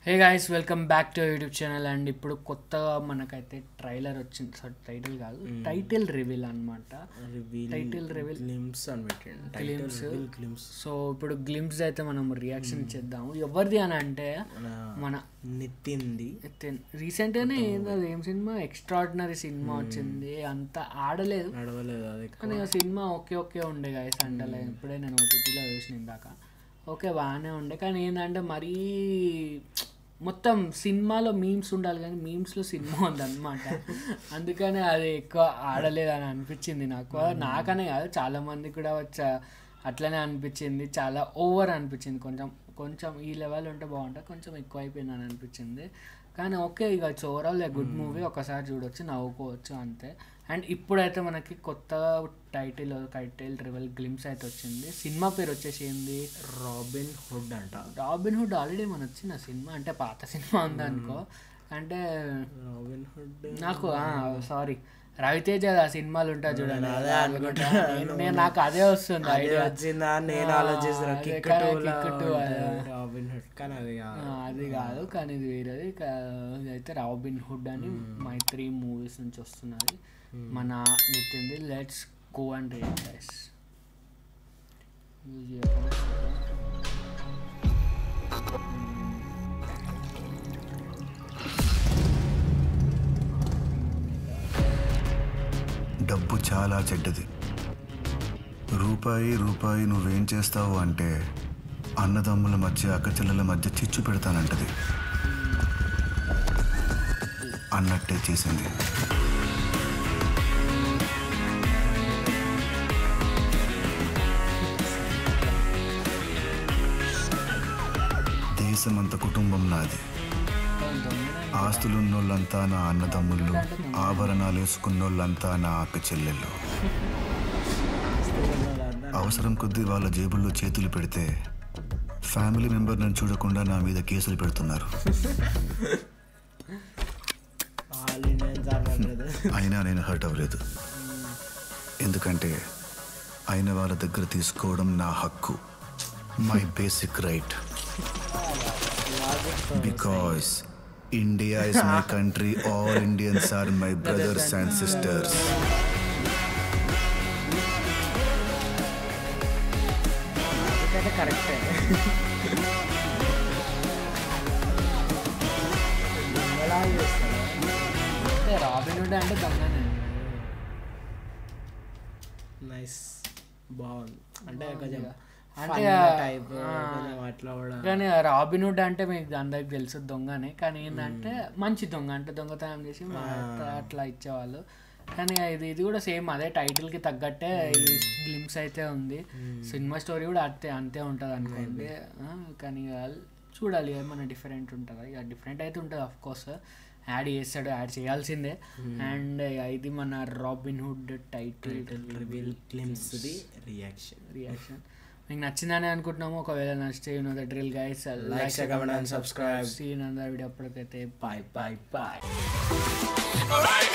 Hey guys welcome back to YouTube channel and ఇప్పుడు కొత్తగా మనకైతే ట్రైలర్ వచ్చింది సార్ టైటిల్ కాదు టైటిల్ రివీల్ అనమాట Title reveal. గ్లిమ్స్ అని పెట్టండి Glimpse. గ్లిమ్స్ సో ఇప్పుడు గ్లిమ్స్ అయితే మనం రియాక్షన్ చేద్దాము ఎవరిది అని అంటే మన మన నితిన్ది రీసెంట్గానే ఏందో అది ఏం సినిమా ఎక్స్ట్రాడినరీ సినిమా వచ్చింది అంత ఆడలేదు నడవలేదు అది కానీ ఆ సినిమా ఓకే ఓకే ఉండే గాయస్ అంటే ఇప్పుడే నేను ఓటీటీలో చూసిన ఇందాక ఓకే బాగానే ఉండే కానీ ఏంటంటే మరీ మొత్తం సినిమాలో మీమ్స్ ఉండాలి కానీ మీమ్స్లో సినిమా ఉందన్నమాట అందుకనే అది ఎక్కువ ఆడలేదని అనిపించింది నాకు నాకనే కాదు చాలా మంది కూడా వచ్చా అట్లనే అనిపించింది చాలా ఓవర్ అనిపించింది కొంచెం కొంచెం ఈ లెవెల్ ఉంటే బాగుంటుంది కొంచెం ఎక్కువ అయిపోయింది అని అనిపించింది కానీ ఓకే ఇక ఇట్స్ ఓవరాల్ గుడ్ మూవీ ఒకసారి చూడొచ్చు నవ్వుకోవచ్చు అంతే అండ్ ఇప్పుడైతే మనకి కొత్త టైటిల్ టైటిల్ రివెల్ గ్లిమ్స్ అయితే వచ్చింది సినిమా పేరు వచ్చేసి ఏంది రాబిన్ హుడ్ అంట రాబిన్ హుడ్ ఆల్రెడీ మన వచ్చిన సినిమా అంటే పాత సినిమా ఉందనుకో అంటే రాబిన్ హుడ్ నాకు సారీ రవితేజ ఆ సినిమాలు ఉంటాయి చూడండి అదే అనుకుంటా. నేను- నేను నాకు అదే వస్తుంది అదే idea. వచ్చిందా అని నేను ఆ, ఆలోచిస్తున్నా అదే కిక్ కానీ టూలా Kick two అదే. ఉంటుంది రాబిన్ హుడ్ కానీ అది కాదు. ఆ, అది కాదు కానీ ఇది వేరేది కా- ఇది అయితే రాబిన్ హుడ్ అని మైత్రి మూవీస్ నుంచి వస్తున్నది మన నితిన్ది let's go and read guys డబ్బు చాలా చెడ్డది రూపాయి రూపాయి నువ్వేం చేస్తావు అంటే అన్నదమ్ముల మధ్య అక్కచెల్లెల మధ్య చిచ్చు పెడతానంటది అన్నట్టే చేసింది దేశమంత కుటుంబం నాది ఆస్తులున్నోళ్ళంతా నా అన్నదమ్ముళ్ళు ఆభరణాలు వేసుకున్నోళ్ళంతా నా అక్క చెల్లెళ్ళు అవసరం కొద్దీ వాళ్ళ జేబుల్లో చేతులు పెడితే ఫ్యామిలీ మెంబర్ నన్ను చూడకుండా నా మీద కేసులు పెడుతున్నారు ఆల్ ఇండియన్స్ ఆర్ బ్రదర్. అయినా నేను హర్ట్ అవ్వలేదు ఎందుకంటే అయిన వాళ్ళ దగ్గర తీసుకోవడం నా హక్కు my basic right because India is my country all Indians are my brothers and sisters ఎందుకంటే కరెక్టే ఎలా చేస్తాడు అంటే రాబిన్ హుడ్ అంటే దొంగనే నైస్ బాగుంది అంటే కొంచెం అంటే టైప్ ఆ, కొంచెం అట్లా కూడా కానీ రాబిన్ హుడ్ అంటే మీకు అందరికి తెలుసు దొంగనే కానీ ఏంటంటే మంచి దొంగ అంటే దొంగతనం చేసి మా అట్లా- అట్లా ఇచ్చేవాళ్ళు కానీ ఇది ఇది కూడా సేమ్ అదే టైటిల్ కి తగ్గట్టే ఇది గ్లిమ్స్ అయితే ఉంది సినిమా స్టోరీ కూడా అంతే అంతే ఉంటుంది అనుకోండి ఆ, కానీ ఇక చూడాలి ఏమైనా డిఫరెంట్ ఉంటుందా ఇక డిఫరెంట్ అయితే ఉంటుంది అఫ్ కోర్స్ యాడ్ చేస్తాడు యాడ్ చేయాల్సిందే అండ్ ఇది మన Robin Hood title reveal glimpse the reaction reaction మీకు నచ్చిందని అనుకుంటున్నాము ఒకవేళ నచ్చితే you know the drill guys Like, share, comment and subscribe. See నందా వీడియో అప్పటికైతే బాయ్ బాయ్ బాయ్ Bye.